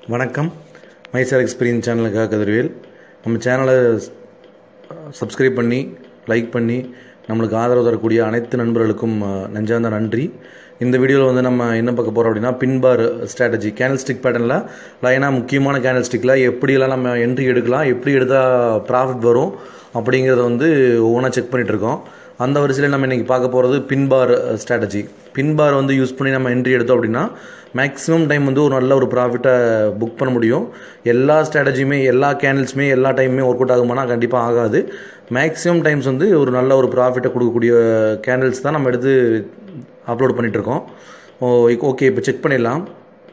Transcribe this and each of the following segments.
வணக்கம் மைசார் எக்ஸ்பீரியன்ஸ் சேனலுக்காக கதிர்வேல் நம்ம சேனலை சப்ஸ்கிரைப் பண்ணி லைக் பண்ணி நம்மளுக்கு ஆதரவு தரக்கூடிய அனைத்து நண்பர்களுக்கும் அஹ், நெஞ்சார்ந்த நன்றி இந்த வீடியோவில் வந்து நம்ம என்ன பார்க்க போகிறோம் அப்படின்னா பின்பார் ஸ்ட்ராட்டஜி கேனல் ஸ்டிக் பேட்டர்னில் லைனாக முக்கியமான கேனல் ஸ்டிக்கில் எப்படியெல்லாம் நம்ம என்ட்ரி எடுக்கலாம் எப்படி எடுத்தால் ப்ராஃபிட் வரும் அப்படிங்கிறத வந்து ஒவ்வொன்றா செக் பண்ணிட்டு இருக்கோம் அந்த வரிசையில் நம்ம இன்றைக்கி பார்க்க போகிறது பின்பார் ஸ்ட்ராட்டஜி பின்பார் வந்து யூஸ் பண்ணி நம்ம என்ட்ரி எடுத்தோம் அப்படின்னா மேக்ஸிமம் டைம் வந்து ஒரு நல்ல ஒரு ப்ராஃபிட்டை புக் பண்ண முடியும் எல்லா ஸ்ட்ராட்டஜியுமே எல்லா கேனல்ஸுமே எல்லா டைமுமே ஒர்க் அவுட் ஆகுமானா கண்டிப்பாக ஆகாது மேக்ஸிமம் டைம்ஸ் வந்து ஒரு நல்ல ஒரு ப்ராஃபிட்டை கொடுக்கக்கூடிய கேனல்ஸ் தான் நம்ம எடுத்து அப்லோட் பண்ணிகிட்ருக்கோம் ஓகே இப்போ செக் பண்ணிடலாம்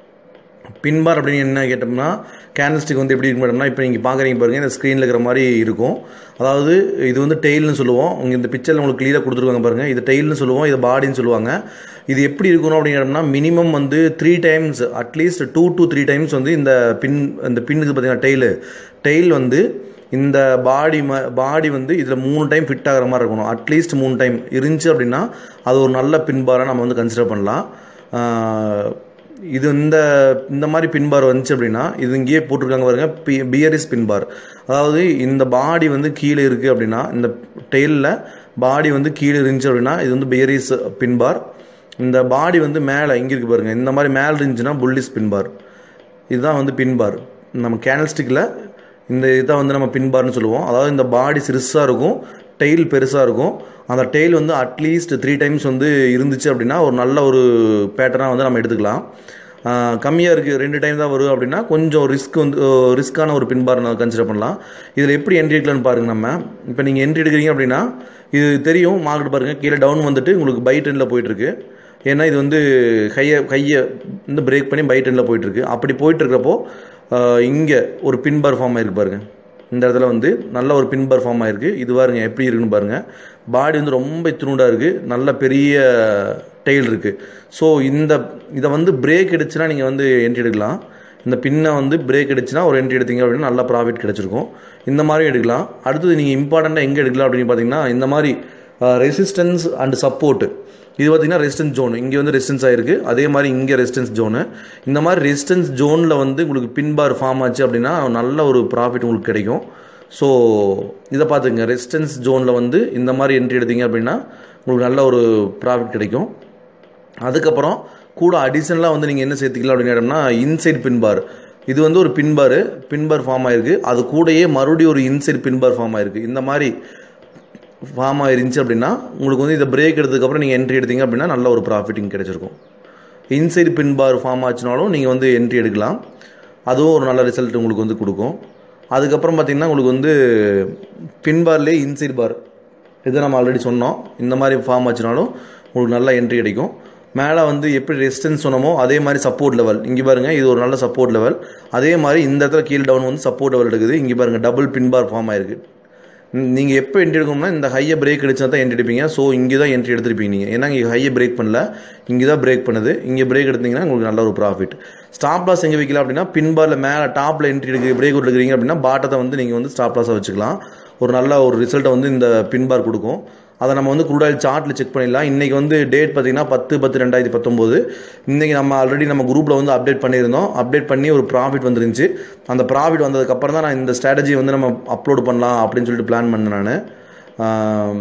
பின்பார் அப்படின்னு என்ன கேட்டோம்னா கேண்டல்ஸ்டிக் வந்து எப்படி இருக்கும் மேடம்னா இப்போ நீங்கள் பார்க்குறீங்க பாருங்கள் இந்த ஸ்க்ரீனில் இருக்கிற மாதிரி இருக்கும் அதாவது இது வந்து டெய்ல்னு சொல்லுவோம் உங்க இந்த பிக்சரில் உங்களுக்கு கிளியராக கொடுத்துருக்காங்க பாருங்கள் இது டெய்ல்னு சொல்லுவோம் இது பாடின்னு சொல்லுவாங்க இது எப்படி இருக்கணும் அப்படின்னு கேட்டோம்னா மினிமம் வந்து three times atleast two to three times வந்து இந்த பின் இந்த பின்னுக்கு பார்த்தீங்கன்னா டெய்லு டெய்ல் வந்து இந்த பாடி ம பாடி வந்து இதில் மூணு டைம் ஃபிட் ஆகிற மாதிரி இருக்கணும் அட்லீஸ்ட் மூணு டைம் இருந்துச்சு அப்படின்னா அது ஒரு நல்ல பின்பாராக நம்ம வந்து கன்சிடர் பண்ணலாம் ஆஹ் இது இந்த இந்த மாதிரி பின்பார் வந்துச்சு அப்படின்னா இது இங்கேயே போட்டிருக்காங்க பாருங்க பி பியரிஸ் பின்பார் அதாவது இந்த பாடி வந்து கீழே இருக்குது அப்படின்னா இந்த டெயிலில் பாடி வந்து கீழே இருந்துச்சு அப்படின்னா இது வந்து பியரிஸ் பின்பார் இந்த பாடி வந்து மேலே இங்கே இருக்கு பாருங்க இந்த மாதிரி மேலே இருந்துச்சுன்னா புல்லிஸ் பின்பார் இதுதான் வந்து பின்பார் நம்ம கேனல் ஸ்டிக்கில் இந்த இதான் வந்து நம்ம பின்பார்னு சொல்லுவோம் அதாவது இந்த பாடி சிறுசாக இருக்கும் டெய்ல் பெருசாக இருக்கும் அந்த டெய்ல் வந்து அட்லீஸ்ட் த்ரீ டைம்ஸ் வந்து இருந்துச்சு அப்படின்னா ஒரு நல்ல ஒரு பேட்டர்னாக வந்து நம்ம எடுத்துக்கலாம் கம்மியாக இருக்குது ரெண்டு டைம் தான் வரும் அப்படின்னா கொஞ்சம் ரிஸ்க் வந்து ரிஸ்க்கான ஒரு பின்பார் நான் கன்சிடர் பண்ணலாம் இதில் எப்படி என்ட்ரி எடுக்கலாம்னு பாருங்க நம்ம இப்போ நீங்கள் என்ட்ரி எடுக்கிறீங்க அப்படின்னா இது தெரியும் மார்க்கெட் பாருங்கள் கீழே டவுன் வந்துட்டு உங்களுக்கு பை டென்னில் போயிட்டுருக்கு ஏன்னா இது வந்து கையை கையை வந்து பிரேக் பண்ணி பை டென்னில் போயிட்டுருக்கு அப்படி போயிட்டுருக்கிறப்போ இங்கே ஒரு பின்பார் ஃபார்ம் ஆயிருக்கு பாருங்கள் இந்த இடத்துல வந்து நல்ல ஒரு பின்பார் ஃபார்ம் ஆயிருக்கு இது பாருங்க எப்படி இருக்குன்னு பாருங்கள் பாடி வந்து ரொம்ப இத்தினூடாக இருக்குது நல்ல பெரிய டெய்ல் இருக்குது ஸோ இந்த இதை வந்து பிரேக் அடிச்சுன்னா நீங்கள் வந்து என்ட்ரி எடுக்கலாம் இந்த பின்னை வந்து பிரேக் அடிச்சுன்னா ஒரு என்ட்ரி எடுத்தீங்க அப்படின்னா நல்ல ப்ராஃபிட் கிடச்சிருக்கும் இந்த மாதிரி எடுக்கலாம் அடுத்தது நீங்கள் இம்பார்ட்டண்ட்டாக எங்கே எடுக்கலாம் அப்படின்னு பார்த்தீங்கன்னா இந்த மாதிரி ரெசிஸ்டன்ஸ் அண்ட் சப்போர்ட் இது பார்த்தீங்கன்னா ரெசிஸ்டன்ஸ் ஜோன் இங்கே வந்து ரெசிஸ்டன்ஸ் ஆயிருக்கு அதே மாதிரி இங்கே ரெசிஸ்டன்ஸ் ஜோனு இந்த மாதிரி ரெசிஸ்டன்ஸ் ஜோனில் வந்து உங்களுக்கு பின்பார் ஃபார்ம் ஆச்சு அப்படின்னா நல்ல ஒரு ப்ராஃபிட் உங்களுக்கு கிடைக்கும் ஸோ இதை பார்த்துங்க ரெசிஸ்டன்ஸ் ஜோனில் வந்து இந்த மாதிரி என்ட்ரி எடுத்தீங்க அப்படின்னா உங்களுக்கு நல்ல ஒரு ப்ராஃபிட் கிடைக்கும் அதுக்கப்புறம் கூட அடிஷனலாக வந்து நீங்கள் என்ன சேர்த்துக்கலாம் அப்படின்னு கேட்டோம்னா இன்சைட் பின்பார் இது வந்து ஒரு பின்பார் பின்பார் ஃபார்ம் ஆயிருக்கு அது கூடயே மறுபடியும் ஒரு இன்சைட் பின்பார் ஃபார்ம் ஆயிருக்கு இந்த மாதிரி ஃபார்ம் ஆயிருந்துச்சு அப்படின்னா உங்களுக்கு வந்து இதை பிரேக் எடுத்ததுக்கப்புறம் நீங்கள் என்ட்ரி எடுத்தீங்க அப்படின்னா நல்ல ஒரு ப்ராஃபிட்டிங் கிடைச்சிருக்கும் இன்சைடு பின் பார் ஃபார்ம் ஆச்சுனாலும் நீங்கள் வந்து என்ட்ரி எடுக்கலாம் அதுவும் ஒரு நல்ல ரிசல்ட் உங்களுக்கு வந்து கொடுக்கும் அதுக்கப்புறம் பார்த்தீங்கன்னா உங்களுக்கு வந்து பின் பார்லேயே இன்சைட் பார் இதை நம்ம ஆல்ரெடி சொன்னோம் இந்த மாதிரி ஃபார்ம் ஆச்சுனாலும் உங்களுக்கு நல்ல என்ட்ரி கிடைக்கும் மேலே வந்து எப்படி ரெசிஸ்டன்ஸ் சொன்னமோ அதே மாதிரி சப்போர்ட் லெவல் இங்கே பாருங்கள் இது ஒரு நல்ல சப்போர்ட் லெவல் அதே மாதிரி இந்த இடத்துல கீழ் டவுன் வந்து சப்போர்ட் லெவல் எடுக்குது இங்கே பாருங்கள் டபுள் பின் பார் ஃபார்ம் ஆயிருக்கு நீங்கள் எப்போ என்ட்ரி எடுக்கணும்னா இந்த ஹையை பிரேக் அடிச்சா தான் என்ட்ரி எடுப்பீங்க ஸோ இங்கே தான் என்ட்ரி எடுத்திருப்பீங்க நீங்கள் ஏன்னா இங்கே ஹையை பிரேக் பண்ணல இங்கே தான் பிரேக் பண்ணுது இங்கே பிரேக் எடுத்தீங்கன்னா உங்களுக்கு நல்ல ஒரு ப்ராஃபிட் ஸ்டாப் லாஸ் எங்கே வைக்கலாம் அப்படின்னா பின்பாரில் மேலே டாப்பில் என்ட்ரி எடுக்க பிரேக் அவுட் எடுக்கிறீங்க அப்படின்னா பாட்டத்தை வந்து நீங்கள் வந்து ஸ்டாப் லாஸாக வச்சுக்கலாம் ஒரு நல்ல ஒரு ரிசல்ட்டை வந்து இந்த பின்பார் கொடுக்கும் அதை நம்ம வந்து குரூட் ஆயில் சார்ட்டில் செக் பண்ணிடலாம் இன்றைக்கி வந்து டேட் பார்த்தீங்கன்னா பத்து பத்து ரெண்டாயிரத்தி பத்தொம்போது இன்றைக்கி நம்ம ஆல்ரெடி நம்ம குரூப்பில் வந்து அப்டேட் பண்ணியிருந்தோம் அப்டேட் பண்ணி ஒரு ப்ராஃபிட் வந்துருந்துச்சு அந்த ப்ராஃபிட் வந்ததுக்கப்புறம் தான் நான் இந்த ஸ்ட்ராட்டஜி வந்து நம்ம அப்லோட் பண்ணலாம் அப்படின்னு சொல்லிட்டு பிளான் பண்ணேன் நான்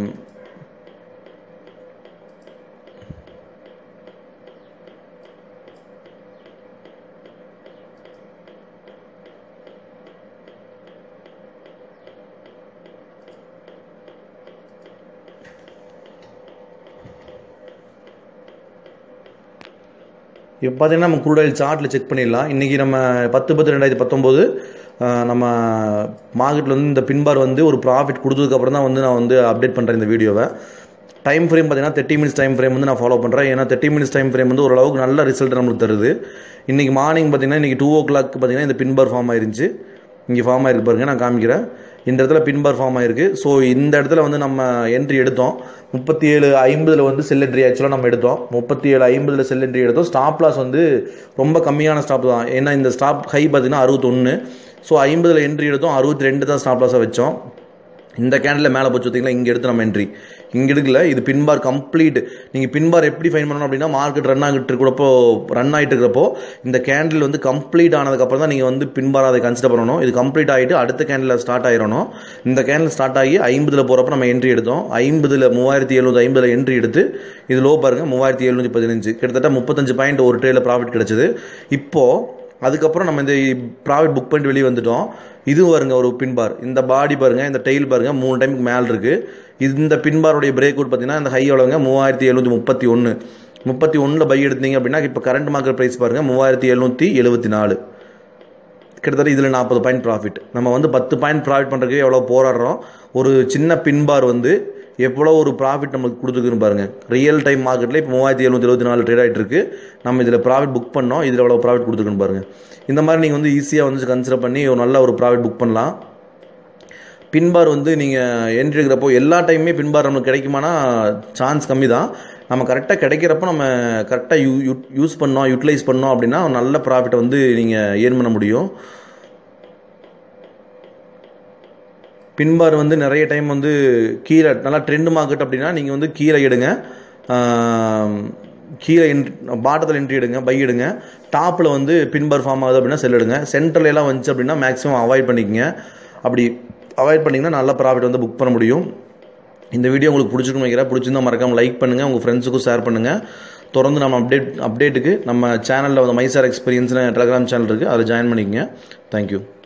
இப்போ பார்த்தீங்கன்னா நம்ம குரூட் ஆயில் சார்ட்டில் செக் பண்ணிடலாம் இன்றைக்கி நம்ம பத்து பத்து ரெண்டாயிரத்தி பத்தொம்போது நம்ம மார்க்கெட்டில் வந்து இந்த பின்பார் வந்து ஒரு ப்ராஃபிட் கொடுத்ததுக்கப்புறம் தான் வந்து நான் வந்து அப்டேட் பண்ணுறேன் இந்த வீடியோவை டைம் ஃப்ரேம் பார்த்தீங்கன்னா தேர்ட்டி மினிட்ஸ் டைம் ஃப்ரேம் வந்து நான் ஃபாலோ பண்ணுறேன் ஏன்னா தேர்ட்டி மினிட்ஸ் டைம் ஃப்ரேம் வந்து ஓரளவுக்கு நல்ல ரிசல்ட் நம்மளுக்கு தருது இன்றைக்கி மார்னிங் பார்த்தீங்கன்னா இன்றைக்கி டூ ஓ கிளாக் பார்த்தீங்கன்னா இந்த பின்பார் ஃபார்ம் ஆயிருந்துச்சு இங்கே ஃபார்ம் ஆயிருக்கு பாருங்க நான் காமிக்கிறேன் இந்த இடத்துல பின்பார் ஃபார்ம் ஆயிருக்கு ஸோ இந்த இடத்துல வந்து நம்ம என்ட்ரி எடுத்தோம் முப்பத்தி ஏழு ஐம்பதில் வந்து செல் என்ட்ரி ஆக்சுவலாக நம்ம எடுத்தோம் முப்பத்தி ஏழு ஐம்பதில் செல் என்ட்ரி எடுத்தோம் ஸ்டாப் லாஸ் வந்து ரொம்ப கம்மியான ஸ்டாப் தான் ஏன்னா இந்த ஸ்டாப் ஹை பார்த்தீங்கன்னா அறுபத்தொன்று ஸோ ஐம்பதில் என்ட்ரி எடுத்தோம் அறுபத்தி ரெண்டு தான் ஸ்டாப் லாஸாக வச்சோம் இந்த கேண்டில் மேலே போச்சு பார்த்தீங்களா இங்கே எடுத்து நம்ம என்ட்ரி இங்கே எடுக்கல இது பின்பார் கம்ப்ளீட் நீங்கள் பின்பார் எப்படி ஃபைன் பண்ணணும் அப்படின்னா மார்க்கெட் ரன் ஆகிட்டு இருக்கிறப்போ ரன் ஆகிட்டு இருக்கிறப்போ இந்த கேண்டில் வந்து கம்ப்ளீட் ஆனதுக்கப்புறம் தான் நீங்கள் வந்து பின்பார் அதை கன்சிடர் பண்ணணும் இது கம்ப்ளீட் ஆகிட்டு அடுத்த கேண்டில் ஸ்டார்ட் ஆயிரணும் இந்த கேண்டில் ஸ்டார்ட் ஆகி ஐம்பதில் போகிறப்ப நம்ம என்ட்ரி எடுத்தோம் ஐம்பதில் மூவாயிரத்தி எழுநூற்றி ஐம்பதில் என்ட்ரி எடுத்து இது லோ பாருங்கள் மூவாயிரத்தி எழுநூற்றி பதினஞ்சு கிட்டத்தட்ட முப்பத்தஞ்சு பாயிண்ட் ஒரு ட்ரேல ப்ராஃபிட் கிடச்சிது இப்போது அதுக்கப்புறம் நம்ம இந்த ப்ராஃபிட் புக் பண்ணிட்டு வெளியே வந்துட்டோம் இது பாருங்க ஒரு பின்பார் இந்த பாடி பாருங்க இந்த டெயில் பாருங்க மூணு டைமுக்கு மேல் இருக்கு இந்த பின்பாருடைய பிரேக் அவுட் பார்த்தீங்கன்னா இந்த ஹை எவ்வளோங்க மூவாயிரத்தி எழுநூற்றி முப்பத்தி ஒன்று முப்பத்தி ஒன்றில் பை எடுத்தீங்க அப்படின்னா இப்போ கரண்ட் மார்க்கெட் ப்ரைஸ் பாருங்க மூவாயிரத்தி எழுநூற்றி எழுபத்தி நாலு கிட்டத்தட்ட இதில் நாற்பது பாயிண்ட் ப்ராஃபிட் நம்ம வந்து பத்து பாயிண்ட் ப்ராஃபிட் பண்ணுறதுக்கு எவ்வளோ போராடுறோம் ஒரு சின்ன பின்பார் வந்து எவ்வளோ ஒரு ப்ராஃபிட் நம்மளுக்கு கொடுத்துருக்குன்னு பாருங்க ரியல் டைம் மார்க்கெட்டில் இப்போ மூவாயிரத்தி எழுநூற்றி எழுபத்தி நாலு ட்ரேட் ஆகிட்டு இருக்கு நம்ம இதில் ப்ராஃபிட் புக் பண்ணோம் இதில் எவ்வளோ ப்ராஃபிட் கொடுத்துருக்குன்னு பாருங்க இந்த மாதிரி நீங்கள் வந்து ஈஸியாக வந்து கன்சிடர் பண்ணி ஒரு நல்ல ஒரு ப்ராஃபிட் புக் பண்ணலாம் பின்பார் வந்து நீங்கள் என்ட்ரி எடுக்கிறப்போ எல்லா டைமுமே பின்பார் நம்மளுக்கு கிடைக்குமானா சான்ஸ் கம்மி தான் நம்ம கரெக்டாக கிடைக்கிறப்போ நம்ம கரெக்டாக யூ யூஸ் பண்ணோம் யூட்டிலைஸ் பண்ணோம் அப்படின்னா நல்ல ப்ராஃபிட்டை வந்து நீங்கள் ஏர்ன் பண்ண முடியும் பின்பார் வந்து நிறைய டைம் வந்து கீழே நல்லா ட்ரெண்ட் மார்க்கெட் அப்படின்னா நீங்கள் வந்து கீழே எடுங்க கீழே என்ட்ரி பாட்டத்தில் என்ட்ரி எடுங்க பை எடுங்க டாப்பில் வந்து பின்பார் ஃபார்ம் ஆகுது அப்படின்னா செல் எடுங்க சென்டர்ல எல்லாம் வந்துச்சு அப்படின்னா மேக்ஸிமம் அவாய்ட் பண்ணிக்கங்க அப்படி அவாய்ட் பண்ணிங்கன்னா நல்ல ப்ராஃபிட் வந்து புக் பண்ண முடியும் இந்த வீடியோ உங்களுக்கு பிடிச்சிருக்கும் நினைக்கிறேன் பிடிச்சிருந்தா மறக்காமல் லைக் பண்ணுங்கள் உங்கள் ஃப்ரெண்ட்ஸுக்கும் ஷேர் பண்ணுங்கள் தொடர்ந்து நம்ம அப்டேட் அப்டேட்டுக்கு நம்ம சேனலில் வந்து மைசார் எக்ஸ்பீரியன்ஸ்னு டெலிகிராம் சேனல் இருக்குது அதில் ஜாயின் பண்ணிக்கங்க தேங்க்யூ